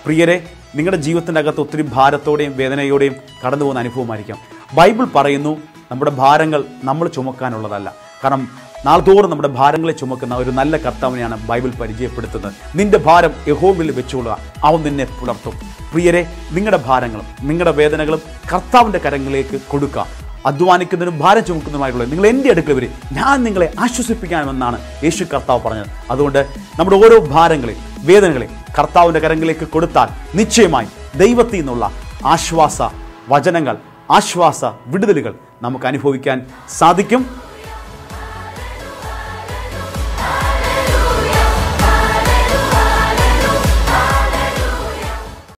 പ്രിയരെ നിങ്ങളുടെ ജീവിതത്തിൻ്റെ അകത്ത് ഒത്തിരി ഭാരത്തോടെയും വേദനയോടെയും കടന്നു പോകുന്ന അനുഭവമായിരിക്കാം ബൈബിൾ പറയുന്നു നമ്മുടെ ഭാരങ്ങൾ നമ്മൾ ചുമക്കാനുള്ളതല്ല കാരണം നാൾതോറും നമ്മുടെ ഭാരങ്ങളെ ചുമക്കുന്ന ഒരു നല്ല കർത്താവിനെയാണ് ബൈബിൾ പരിചയപ്പെടുത്തുന്നത് നിന്റെ ഭാരം യഹോബിൽ വെച്ചുകൊള്ളുക അവൻ നിന്നെ പുലർത്തും പ്രിയരെ നിങ്ങളുടെ ഭാരങ്ങളും നിങ്ങളുടെ വേദനകളും കർത്താവിൻ്റെ കരങ്ങളിലേക്ക് കൊടുക്കുക അധ്വാനിക്കുന്നതിനും ഭാരം ചുമക്കുന്നതുമായിട്ടുള്ള നിങ്ങൾ എൻ്റെ അടുക്കൽ വരും ഞാൻ നിങ്ങളെ ആശ്വസിപ്പിക്കാമെന്നാണ് യേശു കർത്താവ് പറഞ്ഞത് അതുകൊണ്ട് നമ്മുടെ ഓരോ ഭാരങ്ങളെയും വേദനകളെ കർത്താവിൻ്റെ കരങ്ങളിലേക്ക് കൊടുത്താൽ നിശ്ചയമായി ദൈവത്തിൽ നിന്നുള്ള ആശ്വാസ വചനങ്ങൾ ആശ്വാസ വിടുതലുകൾ നമുക്ക് അനുഭവിക്കാൻ സാധിക്കും